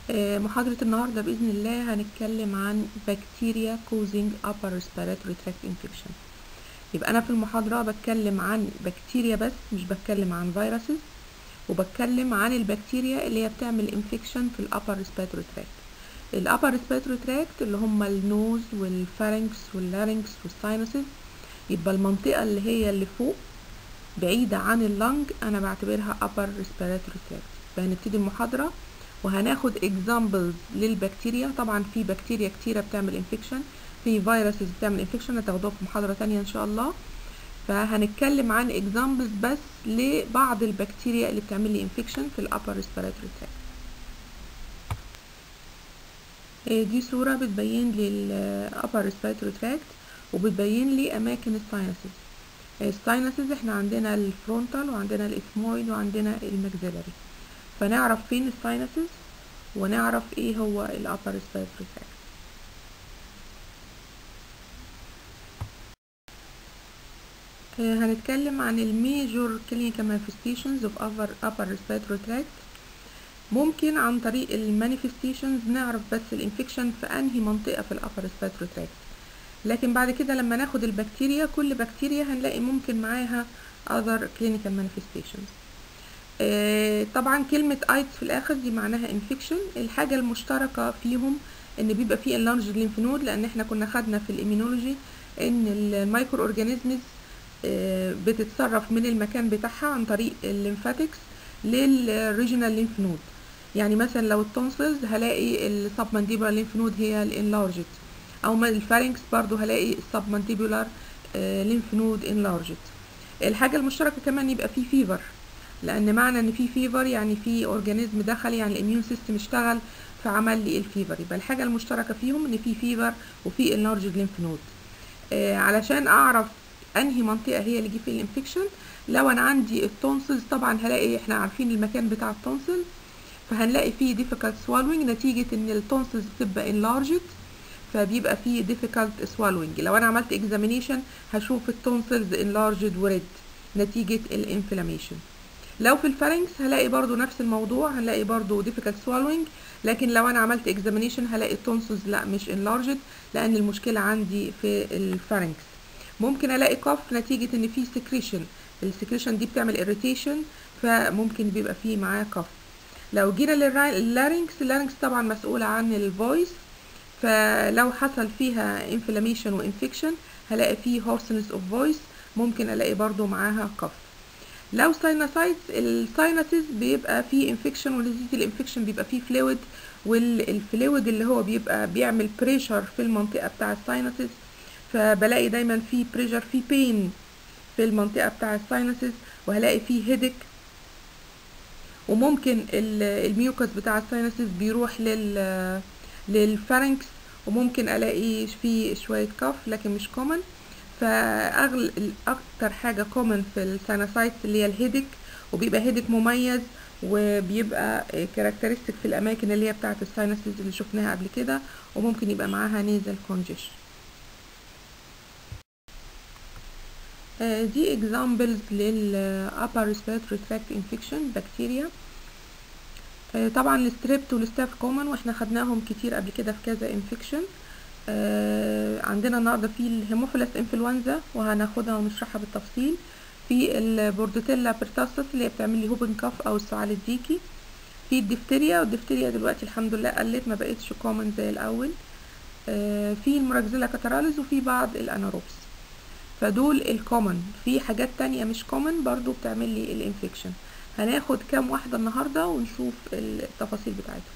آه، محاضرة النهاردة بإذن الله هنتكلم عن بكتيريا causing upper respiratory tract infection يبقى أنا في المحاضرة بتكلم عن بكتيريا بس مش بتكلم عن فيروسز وبتكلم عن البكتيريا اللي هي بتعمل infection في ال upper respiratory tract ال upper respiratory tract اللي هم النوز والفارنكس واللارنكس والساينسز يبقى المنطقة اللي هي اللي فوق بعيدة عن اللنج أنا بعتبرها upper respiratory tract فهنبتدي المحاضرة وهناخد examples للبكتيريا طبعا في بكتيريا كتيرة بتعمل infection في فيروسز بتعمل infection هتاخدوها في محاضرة تانية ان شاء الله فهنتكلم عن examples بس لبعض البكتيريا اللي بتعمل لي infection في ال upper respiratory tract آه، دي صورة بتبين لي ال upper respiratory tract وبتبين لي أماكن الساينسز الساينسز احنا عندنا الفرونتال وعندنا الإثمويد وعندنا المجزلري فنعرف فين الساينسز ونعرف ايه هو ال upper respiratory tract آه، هنتكلم عن الميجور clinical manifestations of upper, upper respiratory tract ممكن عن طريق المانيفستيشنز نعرف بس الانفكشن في انهي منطقة في الابر respiratory tract لكن بعد كده لما ناخد البكتيريا كل بكتيريا هنلاقي ممكن معاها other clinical manifestations آه، طبعا كلمة ايدز في الاخر دي معناها انفكشن الحاجة المشتركة فيهم ان بيبقى فيه اللارج الليمف نود لان احنا كنا خدنا في الاميونولوجي ان المايكرو اورجانيزمز بتتصرف من المكان بتاعها عن طريق الليمفاتكس للريجونال ليمف نود يعني مثلا لو التونسلز هلاقي السبمانديبولار ليمف نود هي الانلارجت او الفارنكس برضو هلاقي السبمانديبولار ليمف نود انلارجت الحاجه المشتركه كمان يبقى في فيفر لان معنى ان في فيفر يعني في اورجانيزم دخل يعني الاميون سيستم اشتغل فعمل لي الفيفر يبقى الحاجه المشتركه فيهم ان في فيفر وفي انلارج ليمف نود آه علشان اعرف انهي منطقه هي اللي جه فيها الانفكشن لو انا عندي التونسلز طبعا هلاقي احنا عارفين المكان بتاع التونسل فهنلاقي فيه difficult swallowing نتيجة ان التونسلز بتبقى enlarged فبيبقى فيه difficult swallowing لو انا عملت examination هشوف التونسلز enlarged وريد نتيجة الانفلاميشن لو في الفارنكس هلاقي برضو نفس الموضوع هنلاقي برضو difficult swallowing لكن لو انا عملت examination هلاقي التونسلز لا مش enlarged لان المشكلة عندي في الفارنكس ممكن الاقي كف نتيجة ان في secretion السكريشن دي بتعمل irritation فممكن بيبقى فيه معاه كف لو جينا لللارynx اللارynx طبعا مسؤولة عن الفويس فلو حصل فيها inflammation وانفكشن هلاقي فيه hoarseness of voice ممكن الاقي برضو معاها كف لو ساينوسايتس الساينسز بيبقى فيه انفكشن ونتيجة الانفكشن بيبقى فيه فلويد والفلويد اللي هو بيبقى بيعمل بريشر في المنطقة بتاع الساينسز فبلاقي دايما فيه بريشر فيه بين في المنطقة بتاع الساينسز وهلاقي فيه هيدك وممكن الميوكس بتاع الساينسز بيروح لل للفارنكس وممكن الاقي فيه شوية كف لكن مش كومن فاغل اكتر حاجة كومن في الساينوسايتس اللي هي الهيدك وبيبقى هيدك مميز وبيبقى كاركترستيك في الاماكن اللي هي بتاعه الساينسز اللي شفناها قبل كده وممكن يبقى معاها نيزل كونجيشن دي examples لل upper respiratory tract infection بكتيريا طبعا الستريبت والستاف كومن واحنا خدناهم كتير قبل كده في كذا infection عندنا النهارده في الهيموفيلس انفلونزا وهناخدها ونشرحها بالتفصيل في البوردوتيلا بيرتاسس اللي هي بتعمل لي هوبن كاف او السعال الديكي في الدفتيريا والدفتيريا دلوقتي الحمد لله قلت ما بقتش كومن زي الاول في المراكزيلا كاتراليز وفي بعض الاناروبس فدول الكومن في حاجات تانية مش كومن برضو بتعمل لي الانفكشن هناخد كام واحدة النهاردة ونشوف التفاصيل بتاعتهم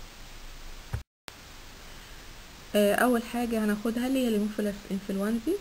اول حاجة هناخدها اللي هي الموفيلس انفلونزي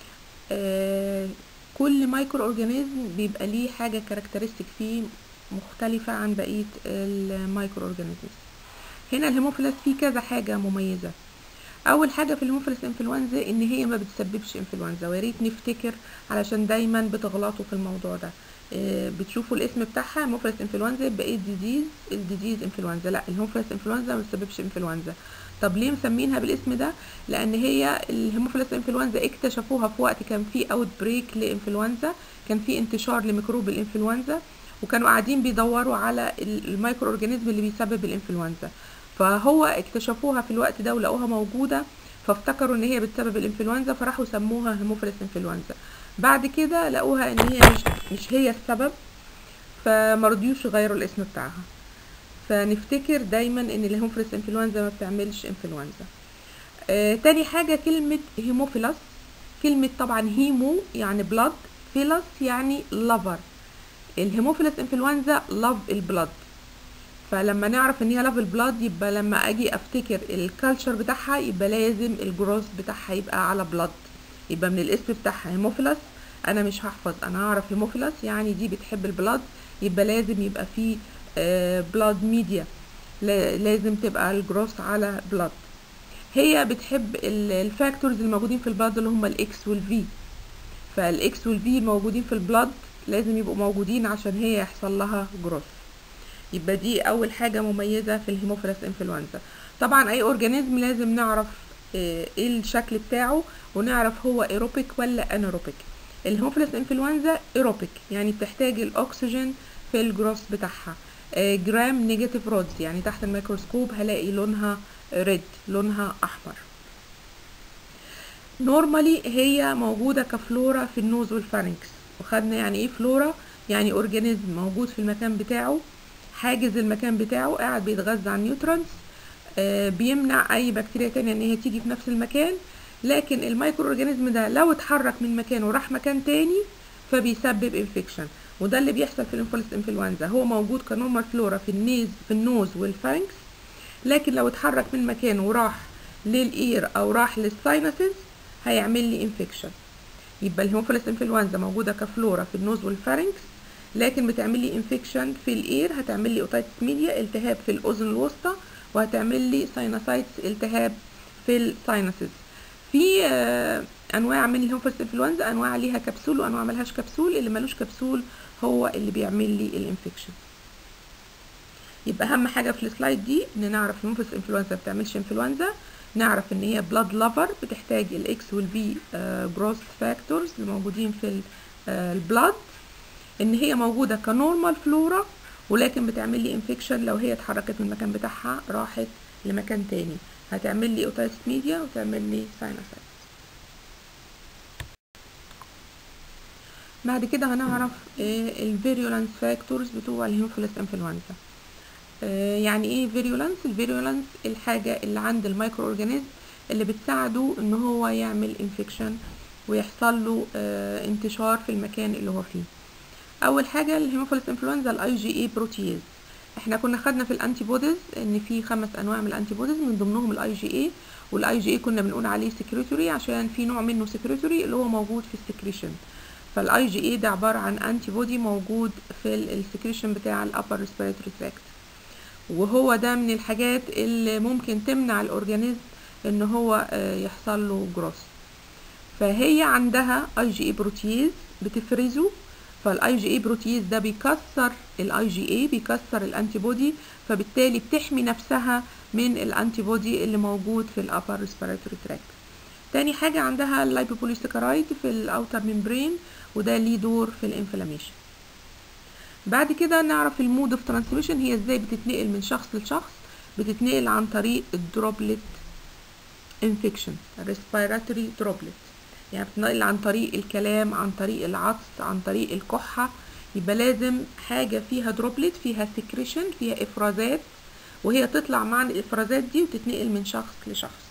كل مايكرو اورجانيزم بيبقى ليه حاجة كاركترستيك فيه مختلفة عن بقية المايكرو اورجانيزمز هنا الهيموفيلس فيه كذا حاجة مميزة اول حاجه في الهيموفيلس انفلونزا ان هي ما بتسببش انفلونزا ويا ريت نفتكر علشان دايما بتغلطوا في الموضوع ده آه بتشوفوا الاسم بتاعها هيموفيلس انفلونزا يبقى ايه الديزيز الديزيز انفلونزا لا الهيموفيلس انفلونزا ما بتسببش انفلونزا طب ليه مسمينها بالاسم ده لان هي الهيموفيلس انفلونزا اكتشفوها في وقت كان في اوت بريك لانفلونزا كان في انتشار لميكروب الانفلونزا وكانوا قاعدين بيدوروا على الميكرو اورجانيزم اللي بيسبب الانفلونزا فهو اكتشفوها في الوقت ده ولقوها موجودة فافتكروا ان هي بسبب الانفلونزا فراحوا سموها هيموفيلس انفلونزا بعد كده لقوها ان هي مش, مش هي السبب فمرضيوش يغيروا الاسم بتاعها فنفتكر دايما ان الهيموفيلس انفلونزا ما بتعملش انفلونزا آه تاني حاجة كلمة هيموفيلس كلمة طبعا هيمو يعني بلاد فيلس يعني لافر الهيموفيلس انفلونزا لاف البلاد فلما نعرف ان هي لاف البلاد يبقى لما اجي افتكر الكالتشر بتاعها يبقى لازم الجروس بتاعها يبقى على بلاد يبقى من الاسم بتاعها هيموفيلس انا مش هحفظ انا هعرف هيموفيلس يعني دي بتحب البلاد يبقى لازم يبقى في بلاد ميديا لازم تبقى الجروس على بلاد هي بتحب الفاكتورز الموجودين في البلاد اللي هم الاكس والفي فالاكس والفي الموجودين في البلاد لازم يبقوا موجودين عشان هي يحصل لها جروث يبقى دي اول حاجه مميزه في الهيموفيلس انفلونزا طبعا اي اورجانيزم لازم نعرف ايه الشكل بتاعه ونعرف هو ايروبيك ولا انيروبيك الهيموفيلس انفلونزا ايروبيك يعني بتحتاج الاكسجين في الجروث بتاعها جرام نيجاتيف رودز يعني تحت الميكروسكوب هلاقي لونها ريد لونها احمر نورمالي هي موجودة كفلورا في النوز والفارنكس وخدنا يعني ايه فلورا يعني اورجانيزم موجود في المكان بتاعه حاجز المكان بتاعه قاعد بيتغذى على النيوترونز آه بيمنع اي بكتيريا تانية ان هي تيجي في نفس المكان لكن المايكرو اورجانيزم ده لو اتحرك من مكان وراح مكان تاني فبيسبب انفكشن وده اللي بيحصل في الانفلس انفلونزا هو موجود كنورمال فلورا في النيز في النوز والفارنكس لكن لو اتحرك من مكان وراح للاير او راح للساينسز هيعمل لي انفكشن يبقى الهيموفيلس انفلونزا موجوده كفلورا في النوز والفارنكس لكن بتعمل لي انفكشن في الاير هتعمل لي اوتايتس ميديا التهاب في الاذن الوسطى وهتعمل لي ساينوسايتس التهاب في الساينسز في آه انواع من الهيموفيلس انفلونزا انواع ليها كبسول وانواع ملهاش كبسول اللي ملوش كبسول هو اللي بيعمل لي الانفكشن يبقى اهم حاجه في السلايد دي ان نعرف الهيموفيلس انفلونزا ما بتعملش انفلونزا نعرف ان هي بلاد لافر بتحتاج الاكس والبي جروث فاكتورز اللي موجودين في البلاد ان هي موجوده كنورمال فلورا ولكن بتعمل لي انفكشن لو هي اتحركت من المكان بتاعها راحت لمكان تاني هتعمل لي اوتايتس ميديا وتعمل لي ساينوسايتس بعد كده هنعرف الفيريولانس فاكتورز بتوع الهيموفيلس انفلونزا يعني ايه فيريولانس الفيريولانس الحاجه اللي عند المايكرو اورجانيزم اللي بتساعده ان هو يعمل انفكشن ويحصل له اه انتشار في المكان اللي هو فيه اول حاجه الهيموفيلس انفلونزا الاي جي اي بروتيز احنا كنا خدنا في الانتي بوديز ان في خمس انواع من الانتي بوديز من ضمنهم الاي جي اي والاي جي اي كنا بنقول عليه سكريتوري عشان في نوع منه سكريتوري اللي هو موجود في السكريشن فالاي جي اي ده عباره عن انتي بودي موجود في السكريشن بتاع الابر ريسبيراتوري تراكت وهو ده من الحاجات اللي ممكن تمنع الاورجانيزم ان هو يحصل له جروث فهي عندها اي جي اي بروتيز بتفرزه فالاي جي اي بروتيز ده بيكسر الاي جي اي بيكسر الانتي بودي فبالتالي بتحمي نفسها من الانتي بودي اللي موجود في الابر ريسبيراتوري تراكت تاني حاجة عندها اللايبوبوليسكرايد في الاوتر ممبرين وده ليه دور في الانفلاميشن بعد كده نعرف المود اوف ترانسميشن هي ازاي بتتنقل من شخص لشخص بتتنقل عن طريق الدروبلت انفكشن ريسبيراتوري دروبلت يعني بتتنقل عن طريق الكلام عن طريق العطس عن طريق الكحة يبقى لازم حاجة فيها دروبلت فيها سكريشن فيها افرازات وهي تطلع مع الافرازات دي وتتنقل من شخص لشخص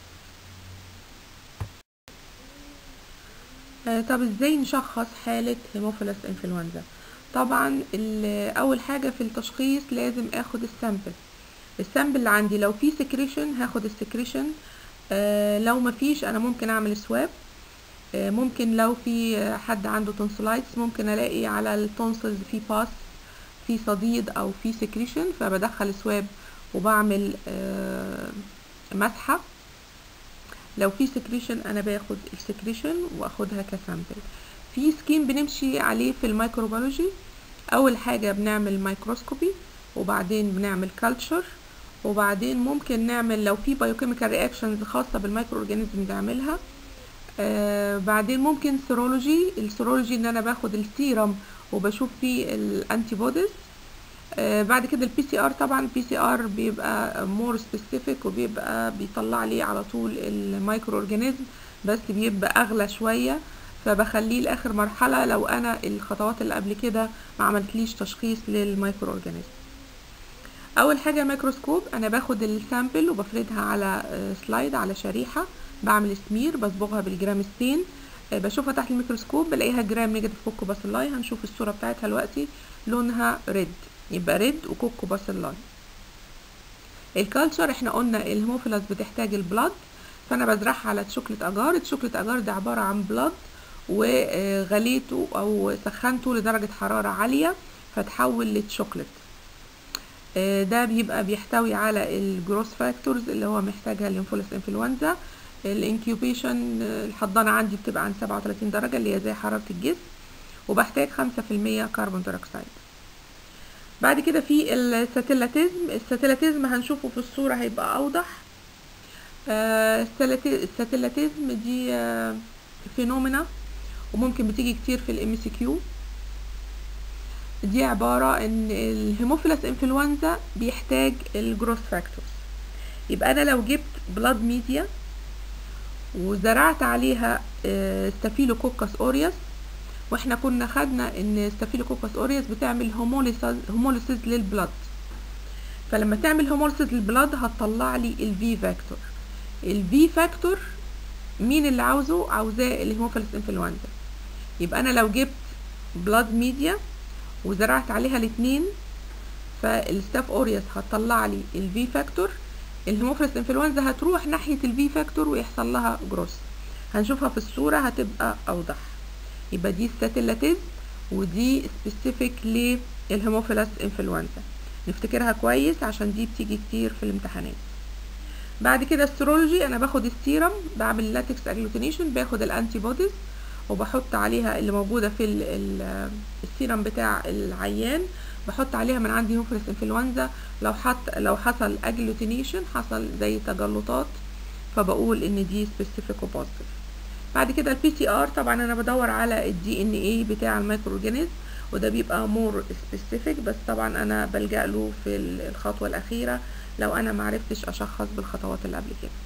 آه طب ازاي نشخص حالة هيموفيلس انفلونزا طبعا اول حاجة في التشخيص لازم اخد السامبل السامبل اللي عندي لو في سكريشن هاخد السكريشن آه لو مفيش انا ممكن اعمل سواب آه ممكن لو في حد عنده تونسلايتس ممكن الاقي على التونسلز في باس في صديد او في سكريشن فبدخل سواب وبعمل آه مسحة لو في سكريشن انا باخد السكريشن واخدها كسامبل في سكيم بنمشي عليه في الميكروبيولوجي اول حاجة بنعمل مايكروسكوبي وبعدين بنعمل كالتشر وبعدين ممكن نعمل لو في بايوكيميكال رياكشنز خاصة بالمايكرو اورجانيزم نعملها آه بعدين ممكن سيرولوجي السيرولوجي ان انا باخد السيرم وبشوف فيه الانتي بوديز آه بعد كده البي سي ار طبعا البي سي ار بيبقى مور سبيسيفيك وبيبقى بيطلع لي على طول المايكرو اورجانيزم بس بيبقى اغلى شويه فبخليه لاخر مرحله لو انا الخطوات اللي قبل كده ما عملتليش تشخيص للمايكرو اورجانيزم اول حاجه ميكروسكوب انا باخد السامبل وبفردها على سلايد على شريحه بعمل سمير بصبغها بالجرام ستين بشوفها تحت الميكروسكوب بلاقيها جرام نيجاتيف كوكو باسيلاي هنشوف الصوره بتاعتها دلوقتي لونها ريد يبقى ريد وكوكو باسيلاي الكالتشر احنا قلنا الهيموفيلس بتحتاج البلاد فانا بزرعها على تشوكلت اجار التشوكلت اجار ده عباره عن بلاد وغليته او سخنته لدرجه حراره عاليه فتحول لتشوكلت ده بيبقى بيحتوي على الجروس فاكتورز اللي هو محتاجها الليمفوليس انفلونزا الانكيوبيشن الحضانة عندي بتبقى عن 37 درجة اللي هي زي حرارة الجسم وبحتاج 5% كربون دايوكسيد بعد كده في الساتيلاتيزم الساتيلاتيزم هنشوفه في الصورة هيبقى أوضح آه الساتيلاتيزم دي آه فينومينا وممكن بتيجي كتير في الام سي كيو دي عبارة ان الهيموفيلس انفلونزا بيحتاج الجروث فاكتورز يبقى انا لو جبت بلاد ميديا وزرعت عليها ستافيلوكوكس اوريوس واحنا كنا خدنا ان ستافيلوكوكس اوريوس بتعمل هوموليسيز للبلاد فلما تعمل هوموليسيز للبلاد هتطلع لي الفي فاكتور الفي فاكتور مين اللي عاوزه عاوزاه الهيموفيلس انفلونزا يبقى انا لو جبت بلاد ميديا وزرعت عليها الاثنين فالستاف اوريوس هتطلع لي الفي فاكتور الهيموفيلس انفلونزا هتروح ناحيه الفي فاكتور ويحصل لها جروس هنشوفها في الصوره هتبقى اوضح يبقى دي ستاتيلاتيز ودي سبيسيفيك للهيموفيلس انفلونزا نفتكرها كويس عشان دي بتيجي كتير في الامتحانات بعد كده السيرولوجي انا باخد السيرم بعمل لاتكس اجلوتينيشن باخد الانتي بوديز وبحط عليها اللي موجودة في السيرم بتاع العيان بحط عليها من عندي هيموفيلس انفلونزا لو حط لو حصل اجلوتينيشن حصل زي تجلطات فبقول ان دي سبيسيفيك وبوزيتيف بعد كده البي سي ار طبعا انا بدور على الدي ان اي بتاع المايكرو اورجانيزم وده بيبقى مور سبيسيفيك بس طبعا انا بلجأ له في الخطوة الأخيرة لو أنا معرفتش أشخص بالخطوات اللي قبل كده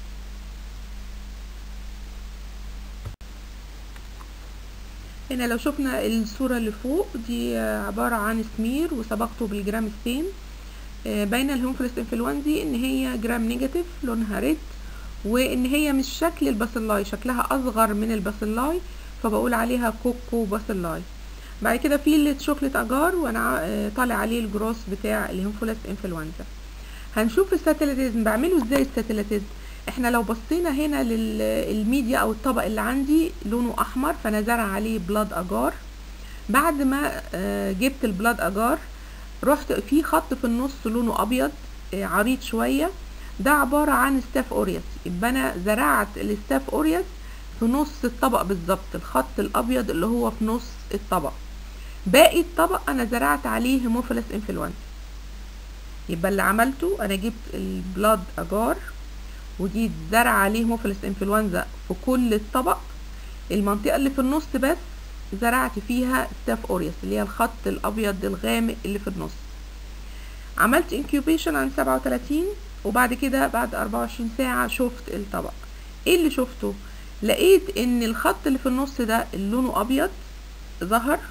هنا لو شفنا الصورة اللي فوق دي عبارة عن سمير وصبغته بالجرام ستين باينة الهيموفيلس انفلونزي ان هي جرام نيجاتيف لونها ريد وان هي مش شكل الباسيلاي شكلها اصغر من الباسيلاي فبقول عليها كوكو باسيلاي بعد كده في الشوكليت اجار وانا طالع عليه الجروس بتاع الهيموفيلس انفلونزا هنشوف الساتيليتيزم بعمله ازاي الساتيليتيزم احنا لو بصينا هنا للميديا او الطبق اللي عندي لونه احمر فانا زرع عليه بلاد اجار بعد ما جبت البلاد اجار رحت في خط في النص لونه ابيض عريض شويه ده عباره عن ستاف اوريوس يبقى انا زرعت الستاف اوريوس في نص الطبق بالظبط الخط الابيض اللي هو في نص الطبق باقي الطبق انا زرعت عليه هيموفيلس انفلونزا يبقى اللي عملته انا جبت البلاد اجار وجيت زرع عليه هيموفيلس انفلونزا في كل الطبق المنطقه اللي في النص بس زرعت فيها ستاف اوريوس اللي هي الخط الابيض الغامق اللي في النص عملت انكيوبيشن عن 37 وبعد كده بعد 24 ساعه شفت الطبق ايه اللي شفته لقيت ان الخط اللي في النص ده اللي لونه ابيض ظهر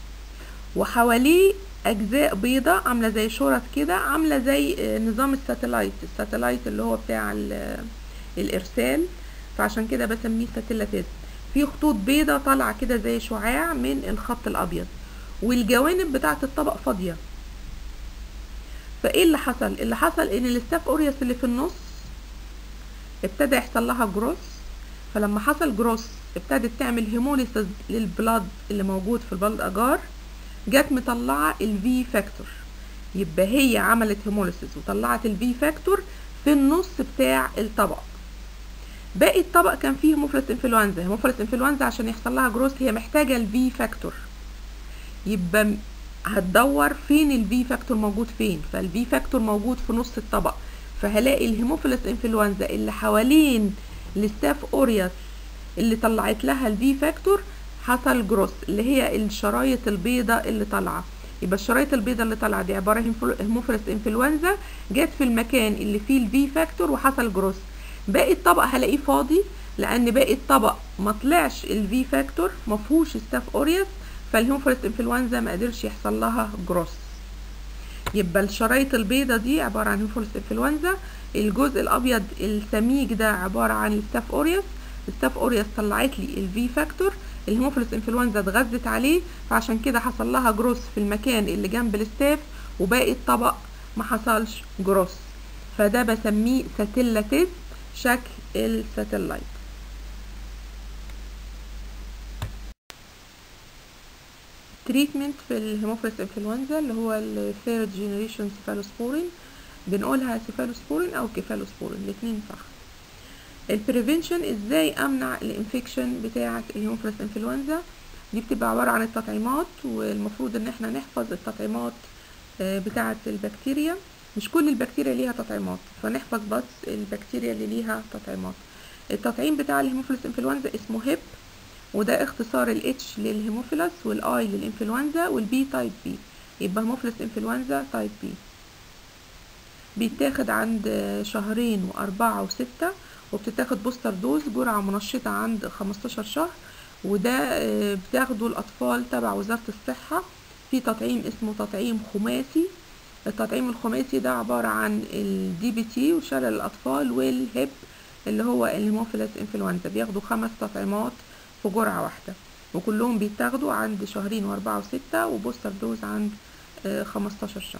وحواليه اجزاء بيضة عامله زي شرط كده عامله زي نظام الساتلايت الساتلايت اللي هو بتاع الارسال فعشان كده بسميه ساتيلاتيزم في خطوط بيضة طالعه كده زي شعاع من الخط الابيض والجوانب بتاعه الطبق فاضيه فايه اللي حصل اللي حصل ان الستاف اوريوس اللي في النص ابتدى يحصل لها جروس فلما حصل جروس ابتدت تعمل هيموليسيس للبلاد اللي موجود في البلد اجار جت مطلعه الفي فاكتور يبقى هي عملت هيموليسيس وطلعت الفي فاكتور في النص بتاع الطبق باقي الطبق كان فيه هيموفيلس انفلونزا هيموفيلس انفلونزا عشان يحصل لها جروث هي محتاجه الفي فاكتور يبقى هتدور فين الفي فاكتور موجود فين فالفي فاكتور موجود في نص الطبق فهلاقي الهيموفيلس انفلونزا اللي حوالين الستاف اوريوس اللي طلعت لها الفي فاكتور حصل جروس اللي هي الشرايط البيضة اللي طالعة يبقى الشرايط البيضاء اللي طالعه دي عباره عن هيموفيلس انفلونزا جت في المكان اللي فيه الفي فاكتور وحصل جروس باقي الطبق هلاقيه فاضي لان باقي الطبق ما طلعش الفي فاكتور ما فيهوش ستاف اوريوس فالهيموفيلس انفلونزا ما قدرش يحصل لها جروس يبقى الشرايط البيضاء دي عباره عن هيموفيلس انفلونزا الجزء الابيض السميك ده عباره عن الستاف اوريوس الستاف اوريوس طلعت لي الفي فاكتور الهيموفيلس انفلونزا اتغذت عليه فعشان كده حصل لها جروس في المكان اللي جنب الستاف وباقي الطبق ما حصلش جروس فده بسميه ساتيلاتيز شكل الساتلايت تريتمنت في الهيموفيلس انفلونزا اللي هو الثيرد جينيريشن سيفالوسبورين بنقولها سيفالوسبورين او كيفالوسبورين الاثنين صح البريفنشن ازاي امنع الانفكشن بتاعه الهيموفيلس انفلونزا دي بتبقى عباره عن التطعيمات والمفروض ان احنا نحفظ التطعيمات بتاعه البكتيريا مش كل البكتيريا ليها تطعيمات فنحفظ بس البكتيريا اللي ليها تطعيمات التطعيم بتاع الهيموفيلس انفلونزا اسمه هيب وده اختصار الاتش للهيموفيلس والاي للانفلونزا والبي تايب بي يبقى هيموفيلس انفلونزا تايب بي بيتاخد عند شهرين وأربعة وستة وبتتاخد بوستر دوز جرعة منشطة عند 15 شهر وده بتاخده الأطفال تبع وزارة الصحة في تطعيم اسمه تطعيم خماسي التطعيم الخماسي ده عبارة عن الدي بي تي وشلل الأطفال والهيب اللي هو الهيموفيلس انفلونزا بياخدوا خمس تطعيمات في جرعة واحدة وكلهم بيتاخدوا عند شهرين وأربعة وستة وبوستر دوز عند خمستاشر شهر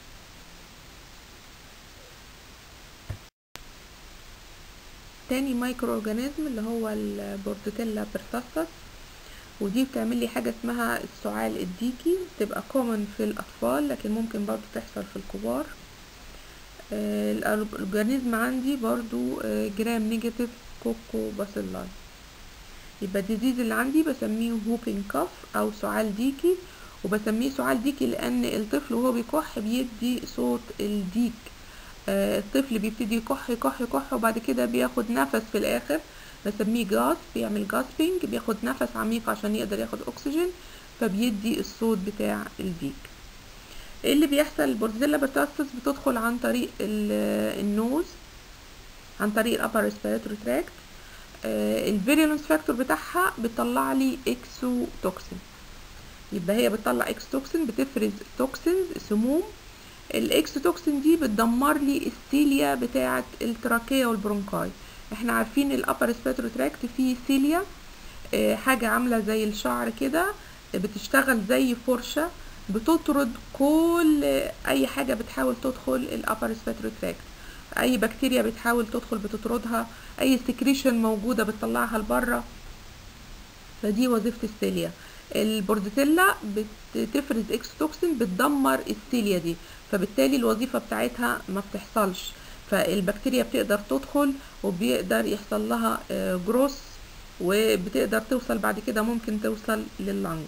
تاني مايكرو اورجانيزم اللي هو البورتوتيلا بيرتاسس ودي بتعمل لي حاجه اسمها السعال الديكي بتبقى كومن في الاطفال لكن ممكن برضو تحصل في الكبار آه الاورجانيزم عندي برضو آه جرام نيجاتيف كوكو باسيلاي يبقى الديزيز اللي عندي بسميه هوبين كاف او سعال ديكي وبسميه سعال ديكي لان الطفل وهو بيكح بيدي صوت الديك آه الطفل بيبتدي يكح يكح يكح وبعد كده بياخد نفس في الاخر بسميه جاس بيعمل جاسبينج بياخد نفس عميق عشان يقدر ياخد اكسجين فبيدي الصوت بتاع الديك ايه اللي بيحصل البورتيلا بيرتاسس بتدخل عن طريق النوز عن طريق الابر ريسبيراتوري تراكت الفيريولنس فاكتور بتاعها بتطلع لي اكسو توكسين يبقى هي بتطلع اكس توكسين بتفرز توكسينز سموم الاكس توكسين دي بتدمر لي السيليا بتاعه التراكيه والبرونكاي احنا عارفين الابر ريسبيراتوري تراكت فيه سيليا اه حاجه عامله زي الشعر كده بتشتغل زي فرشه بتطرد كل اي حاجه بتحاول تدخل الابر ريسبيراتوري تراكت اي بكتيريا بتحاول تدخل بتطردها اي سكريشن موجوده بتطلعها لبره فدي وظيفه السيليا البورديتيلا بتفرز اكس توكسين بتدمر السيليا دي فبالتالي الوظيفه بتاعتها ما بتحصلش فالبكتيريا بتقدر تدخل وبيقدر يحصل لها جروس وبتقدر توصل بعد كده ممكن توصل لللنج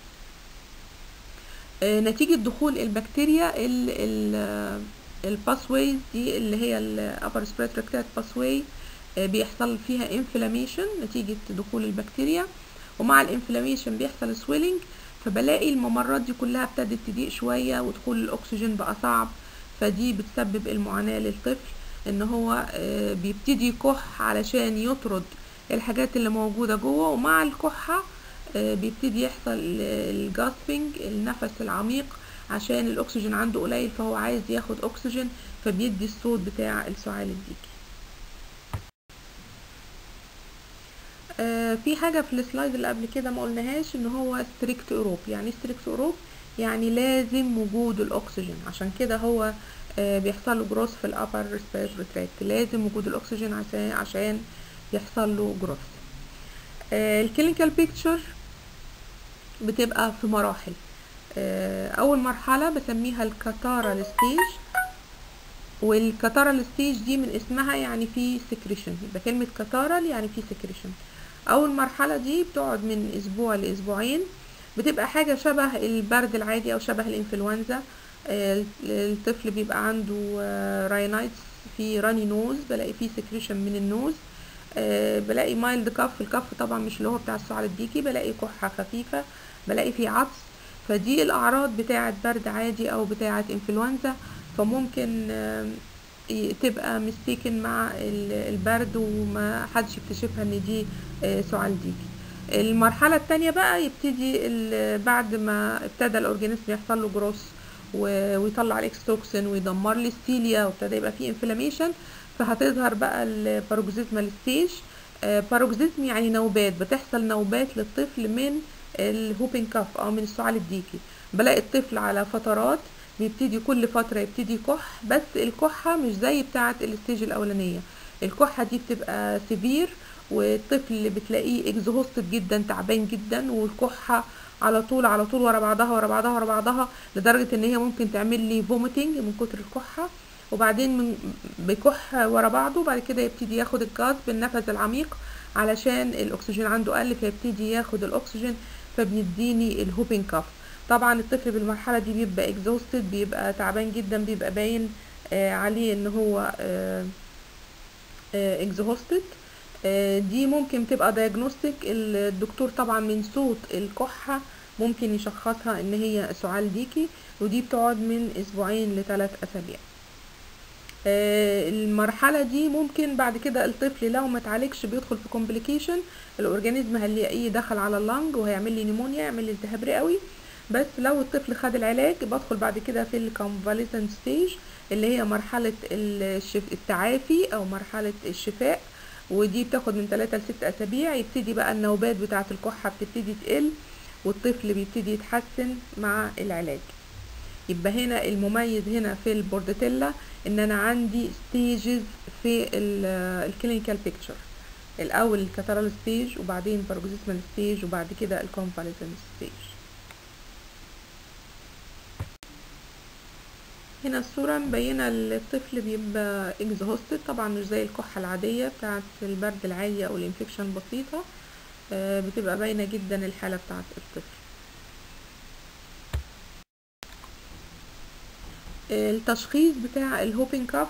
نتيجة دخول البكتيريا الباسويز دي اللي هي الابر ريسبيراتوري تراكت باسواي بيحصل فيها انفلاميشن نتيجة دخول البكتيريا ومع الانفلاميشن بيحصل سويلنج فبلاقي الممرات دي كلها ابتدت تضيق شوية ودخول الاكسجين بقى صعب فدي بتسبب المعاناة للطفل ان هو بيبتدي يكح علشان يطرد الحاجات اللي موجودة جوه ومع الكحة بيبتدي يحصل الجاسبنج النفس العميق عشان الاكسجين عنده قليل فهو عايز ياخد اكسجين فبيدي الصوت بتاع السعال الديكي في حاجة في السلايد اللي قبل كده ما قلناهاش ان هو ستريكت اوروب يعني ستريكت اوروب يعني لازم وجود الاكسجين عشان كده هو بيحصل له جروث في الابر ريسبيراتوري تراكت لازم وجود الاكسجين عشان عشان يحصل له جروث الكلينيكال بيكتشر بتبقى في مراحل اول مرحله بسميها الكاتارال ستيج والكاتارال ستيج دي من اسمها يعني في سكريشن يبقى كلمه كاتارال يعني في سكريشن اول مرحله دي بتقعد من اسبوع لاسبوعين بتبقى حاجه شبه البرد العادي او شبه الانفلونزا الطفل بيبقى عنده راينايتس في راني نوز بلاقي فيه سكريشن من النوز بلاقي مايلد كف الكف طبعا مش اللي هو بتاع السعال الديكي بلاقي كحه خفيفه بلاقي فيه عطس فدي الاعراض بتاعه برد عادي او بتاعه انفلونزا فممكن آم، ي- تبقى مستيكن مع ال- البرد وما حدش يكتشفها ان دي آه، سعال ديكي المرحلة التانية بقى يبتدي ال- بعد ما ابتدى الاورجانيزم يحصل له جروس و- ويطلع الاكستوكسين ويدمر لي الستيليا وابتدى يبقى فيه انفلاميشن فهتظهر بقى الباروكسيزمال ستيج باروكسيزم يعني نوبات بتحصل نوبات للطفل من الهوبين كاف او من السعال الديكي بلاقي الطفل على فترات بيبتدي كل فترة يبتدي يكح بس الكحة مش زي بتاعة الستيج الأولانية الكحة دي بتبقى سيفير والطفل بتلاقيه اكزهوستد جدا تعبان جدا والكحة على طول على طول ورا بعضها ورا بعضها ورا بعضها لدرجة ان هي ممكن تعمل لي فوميتنج من كتر الكحة وبعدين من بيكح ورا بعضه وبعد كده يبتدي ياخد الجاز بالنفس العميق علشان الاكسجين عنده قل فيبتدي ياخد الاكسجين فبيديني الهوبين كاف طبعا الطفل بالمرحله دي بيبقى اكزوستد بيبقى تعبان جدا بيبقى باين آه عليه ان هو اكزوستد دي ممكن تبقى دايجنوستيك الدكتور طبعا من صوت الكحه ممكن يشخصها ان هي سعال ديكي ودي بتقعد من اسبوعين لثلاث اسابيع آه، المرحلة دي ممكن بعد كده الطفل لو ما اتعالجش بيدخل في كومبليكيشن الاورجانيزم هنلاقيه دخل على اللنج وهيعمل لي نيمونيا يعمل لي التهاب رئوي بس لو الطفل خد العلاج بدخل بعد كده في الكونفاليسنت ستيج اللي هي مرحلة الشف... التعافي او مرحلة الشفاء ودي بتاخد من 3 ل 6 اسابيع يبتدي بقى النوبات بتاعة الكحة بتبتدي تقل والطفل بيبتدي يتحسن مع العلاج يبقى هنا المميز هنا في البوردتيلا ان انا عندي ستيجز في الكلينيكال بيكتشر الاول الكاترال ستيج وبعدين باروكسيزمال ستيج وبعد كده الكونفاليسنت ستيج هنا الصورة مبينة الطفل بيبقى اكزهوستد طبعا مش زي الكحة العادية بتاعة البرد العادي او الانفكشن بسيطة آه، بتبقى باينة جدا الحالة بتاعة الطفل التشخيص بتاع الهوبين كاف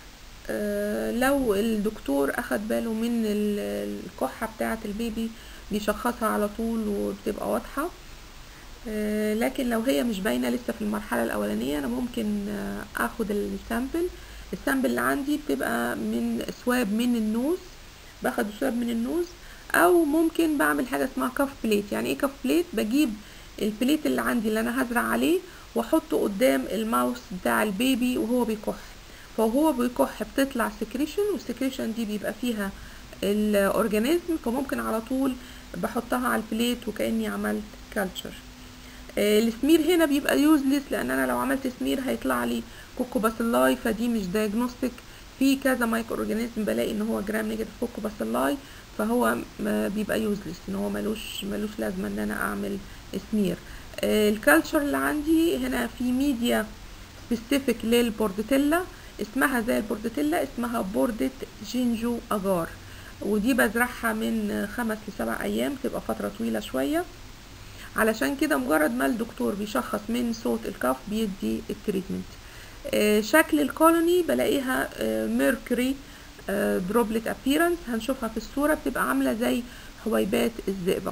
آه، لو الدكتور اخد باله من ال- الكحة بتاعة البيبي بيشخصها على طول وبتبقى واضحة آه، لكن لو هي مش باينة لسه في المرحلة الأولانية أنا ممكن آه، أخد السامبل السامبل اللي عندي بتبقى من سواب من النوز باخد سواب من النوز أو ممكن بعمل حاجة اسمها كاف بليت يعني ايه كاف بليت بجيب البليت اللي عندي اللي أنا هزرع عليه واحطه قدام الماوس بتاع البيبي وهو بيكح فهو بيكح بتطلع سكريشن والسكريشن دي بيبقى فيها الاورجانيزم فممكن على طول بحطها على البليت وكاني عملت كالتشر السمير هنا بيبقى يوزلس لان انا لو عملت سمير هيطلع لي كوكو باسيلاي فدي مش دايجنوستيك في كذا مايكرو اورجانيزم بلاقي ان هو جرام نيجاتيف كوكو باسيلاي فهو م- بيبقى يوزلس ان هو ملوش ملوش لازمه ان انا اعمل سمير الكالتشر اللي عندي هنا في ميديا سبيسيفيك للبوردتيلا اسمها زي البوردتيلا اسمها بوردة جينجو اجار ودي بزرعها من خمس لسبع ايام تبقى فترة طويلة شوية علشان كده مجرد ما الدكتور بيشخص من صوت الكف بيدي التريتمنت آه، شكل الكولوني بلاقيها ميركوري دروبلت ابيرنس هنشوفها في الصورة بتبقى عاملة زي حبيبات الزئبق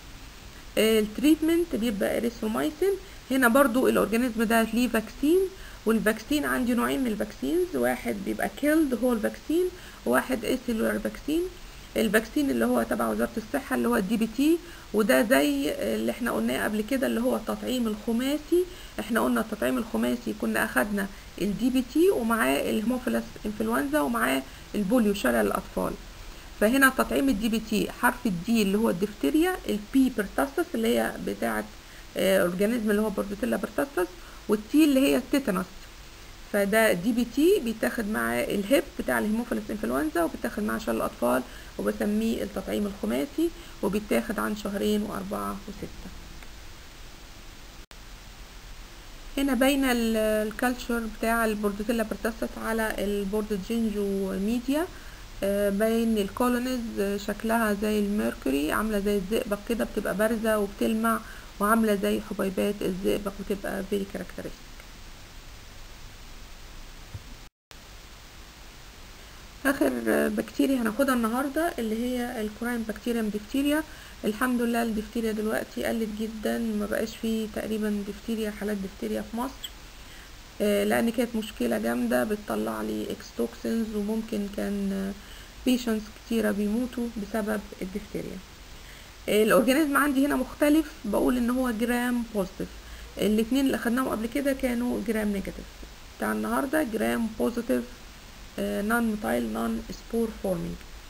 التريتمنت بيبقى اريثرومايسين هنا برضو الاورجانيزم ده ليه فاكسين والفاكسين عندي نوعين من الفاكسينز واحد بيبقى كيلد هو الفاكسين وواحد اسيلولار فاكسين الفاكسين اللي هو تبع وزارة الصحة اللي هو الدي بي تي وده زي اللي احنا قلناه قبل كده اللي هو التطعيم الخماسي احنا قلنا التطعيم الخماسي كنا اخدنا الدي بي تي ومعاه الهيموفيلس انفلونزا ومعاه البوليو شلل الاطفال فهنا تطعيم الدي بي تي حرف الدي اللي هو الدفتيريا البي بيرتاسس اللي هي بتاعه آه، اورجانيزم اللي هو بورديتيلا بيرتاسس والتي اللي هي التيتانوس فده دي بي تي بيتاخد مع الهيب بتاع الهيموفيلس انفلونزا وبيتاخد مع شلل الاطفال وبسميه التطعيم الخماسي وبيتاخد عن شهرين واربعة وستة هنا باينة الكالتشر بتاع البورديتيلا بيرتاسس على البورد جينجو ميديا آه، باين الكولونيز آه، شكلها زي الميركوري عاملة زي الزئبق كده بتبقى بارزة وبتلمع وعاملة زي حبيبات الزئبق وتبقى فيري كاركترستيك اخر بكتيريا هناخدها النهارده اللي هي الكوراين بكتيريم ديفتيريا الحمد لله الدفتيريا دلوقتي قلت جدا ما بقاش فيه تقريبا دفتيريا حالات دفتيريا في مصر آه، لان كانت مشكله جامده بتطلع لي اكستوكسنز وممكن كان بيشنتس كتيره بيموتوا بسبب الدفتيريا آه، الاورجانيزم عندي هنا مختلف بقول ان هو جرام بوزيتيف الاتنين اللي خدناهم قبل كده كانوا جرام نيجاتيف بتاع النهارده جرام بوزيتيف نون ميتايل نون سبور فورمينج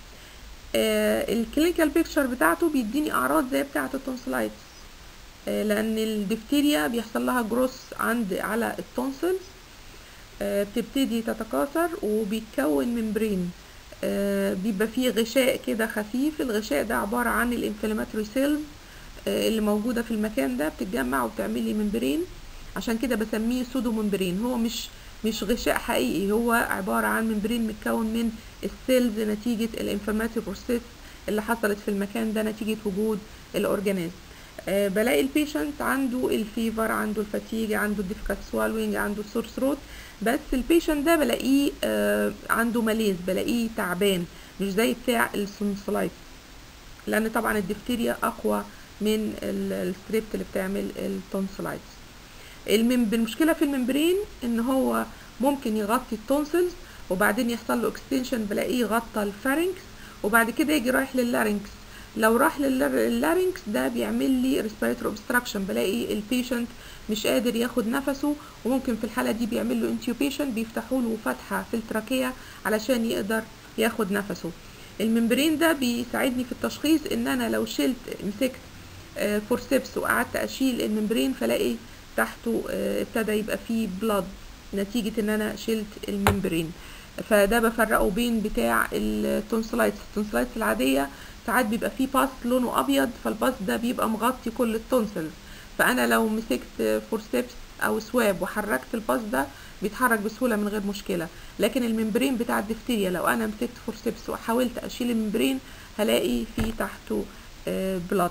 الكلينيكال بيكتشر بتاعته بيديني اعراض زي بتاعه التونسلايتس آه، لان الدفتيريا بيحصل لها جروس عند على التونسلز آه، بتبتدي تتكاثر وبيتكون ممبرين آه، بيبقى فيه غشاء كده خفيف الغشاء ده عبارة عن الانفلاماتوري سيلز اللي موجودة في المكان ده بتتجمع وبتعمل لي ممبرين عشان كده بسميه سودو ممبرين هو مش مش غشاء حقيقي هو عبارة عن ممبرين متكون من السيلز نتيجة الانفلاماتوري بروسيس اللي حصلت في المكان ده نتيجة وجود الاورجانيزم أه بلاقي البيشنت عنده الفيفر عنده الفاتيج عنده الديفيكالت سوالوينج عنده السور ثروت بس البيشنت ده بلاقيه أه عنده ماليز بلاقيه تعبان مش زي بتاع السونسلايت لان طبعا الدفتيريا اقوى من الستريبت اللي بتعمل التونسلايتس المشكله في الممبرين ان هو ممكن يغطي التونسلز وبعدين يحصل له اكستنشن بلاقيه غطى الفارنكس وبعد كده يجي رايح لللارنكس لو راح لللارنكس ده بيعمل لي ريسبيراتوري اوبستراكشن بلاقي البيشنت مش قادر ياخد نفسه وممكن في الحاله دي بيعمل له انتيوبيشن بيفتحوا له فتحه في التراكيه علشان يقدر ياخد نفسه الممبرين ده بيساعدني في التشخيص ان انا لو شلت مسكت فورسيبس وقعدت اشيل الممبرين فلاقي تحته ابتدى يبقى فيه بلاد نتيجة ان انا شلت الممبرين فده بفرقه بين بتاع التونسلايتس التونسلايتس العادية ساعات بيبقى فيه باس لونه ابيض فالباس ده بيبقى مغطي كل التونسلز فانا لو مسكت فورسيبس او سواب وحركت الباس ده بيتحرك بسهولة من غير مشكلة لكن الممبرين بتاع الدفتيريا لو انا مسكت فورسيبس وحاولت اشيل الممبرين هلاقي فيه تحته بلاد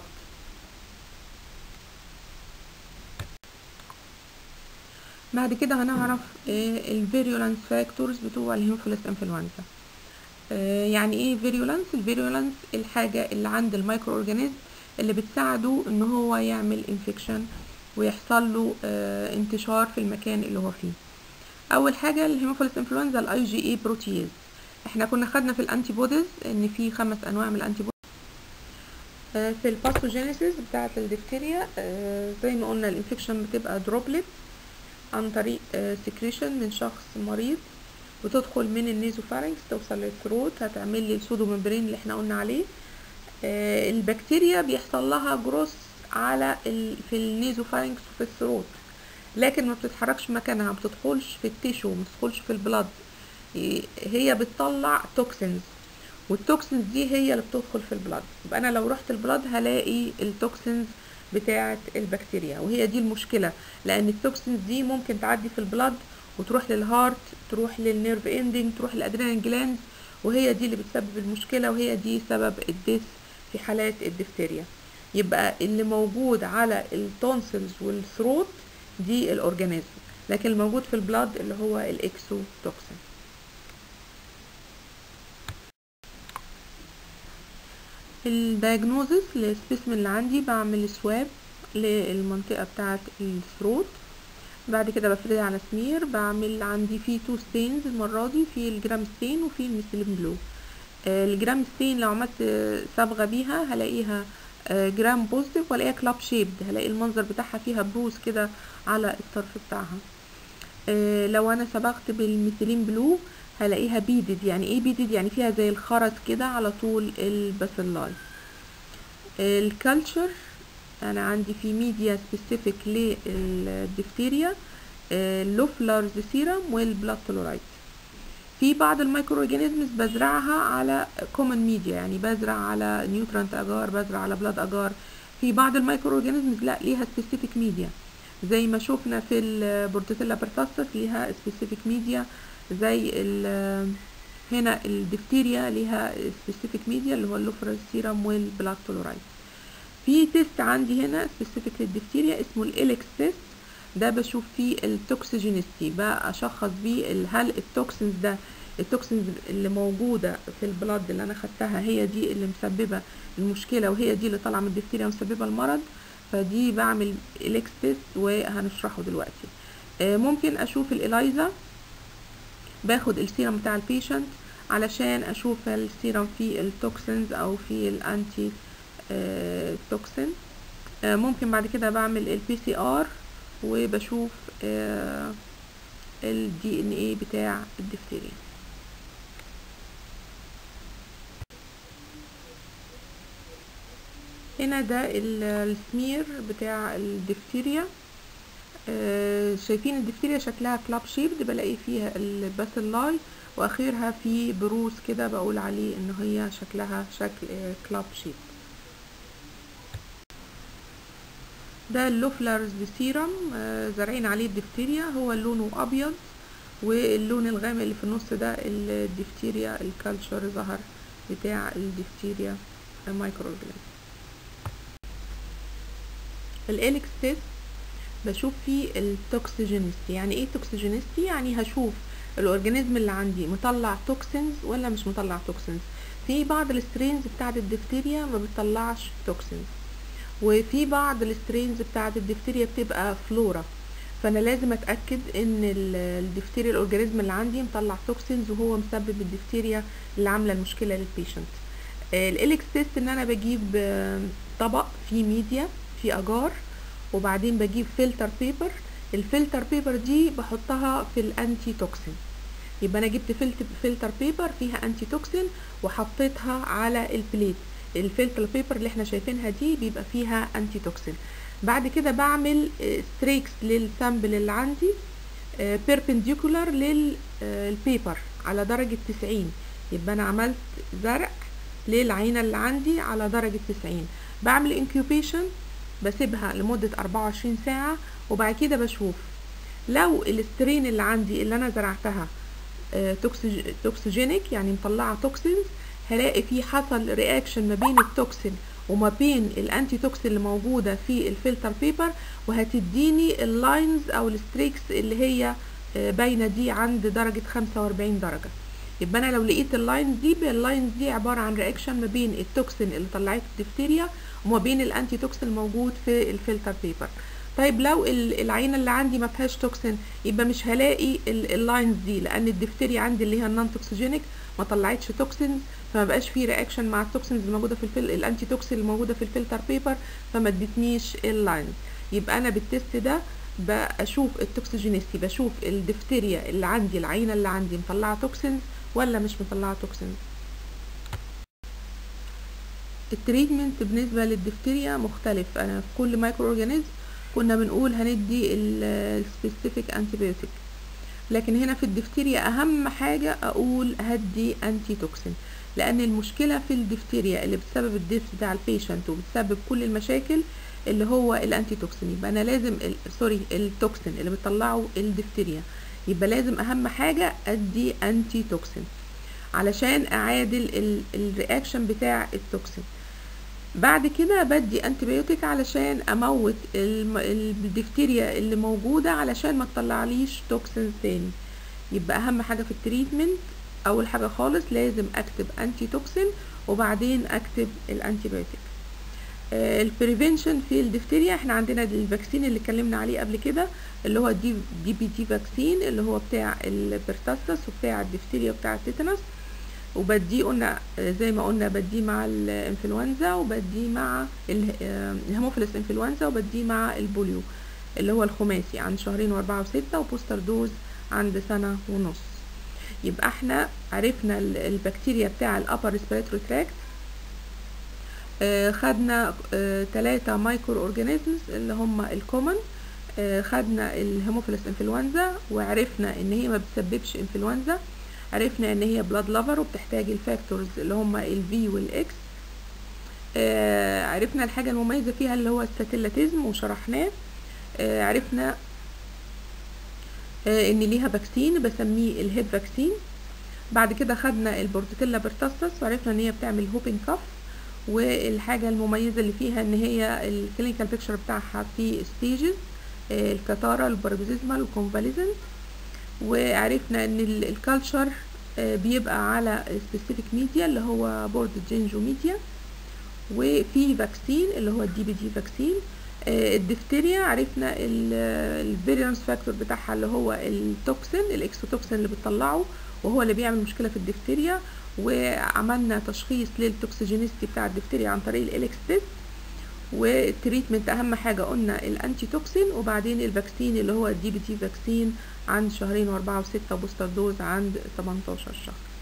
بعد كده هنعرف الفيريولانس فاكتورز بتوع الهيموفيلس انفلونزا يعني ايه فيريولانس الفيريولانس الحاجه اللي عند المايكرو اورجانيزم اللي بتساعده ان هو يعمل انفكشن ويحصل له انتشار في المكان اللي هو فيه اول حاجه الهيموفيلس انفلونزا الاي جي اي بروتيز احنا كنا خدنا في الانتي بوديز ان في خمس انواع من الانتي بوديز في الباثوجينيسيس بتاعه الدفتيريا زي ما قلنا الانفكشن بتبقى دروبلت عن طريق سكريشن من شخص مريض وتدخل من النيزوفارنكس توصل للثروت هتعمل لي السودو ممبرين اللي احنا قلنا عليه البكتيريا بيحصل لها جروس على ال... في النيزوفارنكس وفي الثروت لكن ما بتتحركش مكانها ما بتدخلش في التيشو ما بتدخلش في البلد هي بتطلع توكسينز والتوكسينز دي هي اللي بتدخل في البلد يبقى انا لو رحت البلد هلاقي التوكسينز بتاعة البكتيريا وهي دي المشكلة لأن التوكسينز دي ممكن تعدي في البلد وتروح للهارت تروح للنيرف اندنج تروح للادرينال جلاند وهي دي اللي بتسبب المشكلة وهي دي سبب الديث في حالات الدفتيريا يبقى اللي موجود على التونسلز والثروت دي الاورجانيزم لكن الموجود في البلد اللي هو الاكسو توكسين الدايجنوزس للسبيسمن اللي عندي بعمل سواب للمنطقة بتاعة الثروت بعد كده بفردها على سمير بعمل عندي فيه تو ستينز المرة دي في الجرام ستين وفي الميثيلين بلو آه الجرام ستين لو عملت صبغة بيها هلاقيها آه جرام بوزيتيف والاقيها كلاب شيبد هلاقي المنظر بتاعها فيها بروز كده على الطرف بتاعها آه لو انا صبغت بالميثيلين بلو هلاقيها بيدد يعني ايه بيدد يعني فيها زي الخرز كده على طول الباسيلاي الكالتشر انا عندي في ميديا سبيسيفيك للدفتيريا اللوفلارز سيرم والبلاد تولورايت في بعض المايكرو اورجانيزمز بزرعها على كومن ميديا يعني بزرع على نيوترانت اجار بزرع على بلاد اجار في بعض المايكرو اورجانيزمز لا ليها سبيسيفيك ميديا زي ما شفنا في البورتيسيلا برتاسس ليها سبيسيفيك ميديا زي هنا الدفتيريا ليها سبيسيفيك ميديا اللي هو اللوفرال سيرم والبلاك تولورايت في تيست عندي هنا سبيسيفيك للدفتيريا اسمه الاليكس تيست ده بشوف فيه التوكسيجينيستي بقى اشخص بيه هل التوكسينز ده التوكسينز اللي موجوده في البلاد اللي انا خدتها هي دي اللي مسببه المشكله وهي دي اللي طالعه من الدفتيريا ومسببه المرض فدي بعمل اليكس تيست وهنشرحه دلوقتي آه، ممكن اشوف الاليزا باخد السيرم بتاع البيشنت علشان اشوف السيرم فيه التوكسينز او فيه الانتي آه، توكسين آه، ممكن بعد كده بعمل البي سي ار وبشوف الدي ان ايه بتاع الدفتيريا هنا ده ال- السمير بتاع الدفتيريا آه، شايفين الدفتيريا شكلها كلاب شيبد بلاقي فيها الباسيلاي واخرها في بروز كده بقول عليه ان هي شكلها شكل كلاب شيب ده اللوفلرز سيرم آه، زارعين عليه الدفتيريا هو لونه ابيض واللون الغامق اللي في النص ده الدفتيريا الكالتشر ظهر بتاع الدفتيريا مايكرو اورجانيزم الاليكس تيست بشوف فيه التوكسيجينيستي يعني ايه توكسيجينيستي يعني هشوف الاورجانيزم اللي عندي مطلع توكسينز ولا مش مطلع توكسينز في بعض السترينز بتاعه الدفتيريا ما بتطلعش توكسينز وفي بعض السترينز بتاعه الدفتيريا بتبقى فلورا فانا لازم اتاكد ان ال- الدفتيريا الاورجانيزم اللي عندي مطلع توكسينز وهو مسبب الدفتيريا اللي عامله المشكله للبيشنت الاليكس تيست ان انا بجيب آه، طبق فيه ميديا فيه اجار وبعدين بجيب فلتر بيبر الفلتر بيبر دي بحطها في الانتي توكسين يبقى انا جبت فلت- فلتر بيبر فيها انتي توكسين وحطيتها على البليت الفلتر بيبر اللي احنا شايفينها دي بيبقى فيها انتي توكسين بعد كده بعمل ستريكس للسامبل اللي عندي بيربنديكولار للبيبر على درجة 90 يبقى انا عملت زرع للعينة اللي عندي على درجة 90 بعمل انكيوبيشن بسيبها لمدة 24 ساعة وبعد كده بشوف لو السترين اللي عندي اللي انا زرعتها آه، توكسج- توكسيجينيك يعني مطلعة توكسينز هلاقي في حصل رياكشن ما بين التوكسين وما بين الانتي توكسين اللي موجودة في الفلتر بيبر وهتديني اللاينز او الستريكس اللي هي آه، باينة دي عند درجة 45 درجة يبقى انا لو لقيت اللاينز دي يبقى اللاينز دي عبارة عن رياكشن ما بين التوكسين اللي طلعته الدفتيريا وما بين الانتي توكسين الموجود في الفلتر بيبر طيب لو ال- العينه اللي عندي ما فيهاش توكسين يبقى مش هلاقي ال- اللاينز دي لان الدفتيريا عندي اللي هي النون توكسيجينيك ما طلعتش توكسينز فما بقاش في رياكشن مع التوكسينز الموجوده في الفل... الانتي توكسين الموجوده في الفلتر بيبر فما ادتنيش اللاينز يبقى انا بالتست ده بشوف التوكسيجينيستي بشوف الدفتيريا اللي عندي العينه اللي عندي مطلعه توكسينز ولا مش مطلعه توكسينز التريتمنت بالنسبه للدفتيريا مختلف انا في كل مايكرو اورجانيزم كنا بنقول هندي السبيسيفيك انتيبيوتيك لكن هنا في الدفتيريا اهم حاجه اقول هدي انتي توكسين لان المشكله في الدفتيريا اللي بتسبب الديث بتاع البيشنت وبتسبب كل المشاكل اللي هو الانتي توكسين يبقى انا لازم ال- سوري التوكسين اللي بتطلعه الدفتيريا يبقى لازم اهم حاجه ادي انتي توكسين علشان اعادل ال- الرياكشن بتاع التوكسين بعد كده بدي انتيبيوتيك علشان اموت الم- الدفتيريا اللي موجوده علشان ما تطلعليش توكسين تاني يبقى اهم حاجه في التريتمنت اول حاجه خالص لازم اكتب انتي توكسين وبعدين اكتب الانتيبيوتيك البريفنشن في الدفتيريا احنا عندنا الفاكسين اللي اتكلمنا عليه قبل كده اللي هو دي دي بي تي فاكسين اللي هو بتاع البرتاسس وبتاع الدفتيريا وبتاع التيتانوس وبديه قلنا آه، زي ما قلنا بديه مع الانفلونزا وبديه مع ال- آه، الهيموفيلس انفلونزا وبديه مع البوليو اللي هو الخماسي عند شهرين واربعة وستة وبوستر دوز عند سنة ونص يبقى احنا عرفنا ال- البكتيريا بتاع الابر ريسبيراتوري تراكت خدنا ثلاثة مايكرو اورجانيزمز اللي هم الكومن آه، خدنا الهيموفيلس انفلونزا وعرفنا ان هي ما بتسببش انفلونزا عرفنا ان هي بلاد لافر وبتحتاج الفاكتورز اللي هم الفي والاكس آه، عرفنا الحاجة المميزة فيها اللي هو الستاتيلاتيزم وشرحناه آه، عرفنا آه، ان ليها فاكسين بسميه الهيد فاكسين بعد كده خدنا البورتيلا بيرتاسس وعرفنا ان هي بتعمل هوبين كاف والحاجة المميزة اللي فيها ان هي الكلينيكال بيكتشر بتاعها في ستيجز الكتارة البارابيزيزمال والكونفاليزنت وعرفنا ان الكالتشر آه، بيبقى على سبيسيفيك ميديا اللي هو بورد جينجو ميديا وفي فاكسين اللي هو الدي بي دي فاكسين آه، الدفتيريا عرفنا الفيريانس فاكتور بتاعها اللي هو التوكسين الاكسوتوكسين اللي بتطلعه وهو اللي بيعمل مشكله في الدفتيريا وعملنا تشخيص للتوكسيجينيستي بتاع الدفتيريا عن طريق الاليكس تيست والتريتمنت اهم حاجه قلنا الانتي توكسين وبعدين الفاكسين اللي هو الدي بي تي فاكسين عند شهرين واربعه وسته بوستر دوز عند 18 شهر